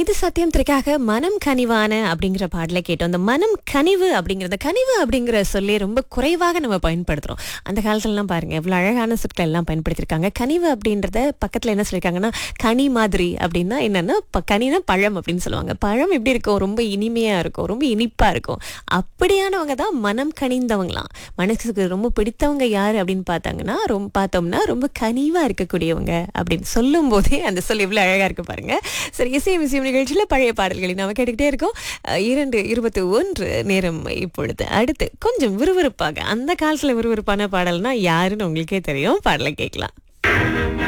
இது சத்தியம் திரைக்காக மனம் கனிவான அப்படிங்கிற பாடலை கேட்டோம் அந்த மனம் கனிவு அப்படிங்கிறது கனிவு அப்படிங்கிற சொல்லி ரொம்ப குறைவாக நம்ம பயன்படுத்துறோம் அந்த காலத்துலலாம் பாருங்க எவ்வளவு அழகான சொற்கள் எல்லாம் பயன்படுத்தியிருக்காங்க கனிவு அப்படின்றத பக்கத்துல என்ன சொல்லியிருக்காங்கன்னா கனி மாதிரி அப்படின்னா என்னன்னா ப- கனினா பழம் அப்படின்னு சொல்லுவாங்க பழம் எப்படி இருக்கும் ரொம்ப இனிமையா இருக்கும் ரொம்ப இனிப்பா இருக்கும் அப்படியானவங்க தான் மனம் கனிந்தவங்களாம் மனசுக்கு ரொம்ப பிடித்தவங்க யாரு அப்படின்னு பார்த்தாங்கன்னா ரொம்ப பார்த்தோம்னா ரொம்ப கனிவா இருக்கக்கூடியவங்க அப்படின்னு சொல்லும் போதே அந்த சொல் எவ்வளவு அழகா இருக்கு பாருங்க சரி இசை மிசியம் நிகழ்ச்சியில பழைய பாடல்களை நாம கேட்டுக்கிட்டே இருக்கோம் அஹ், இரண்டு இருபத்தி ஒன்று நேரம் இப்பொழுது அடுத்து கொஞ்சம் விறுவிறுப்பாக அந்த காலத்துல விறுவிறுப்பான பாடல்னா யாருன்னு உங்களுக்கே தெரியும் பாடலை கேட்கலாம்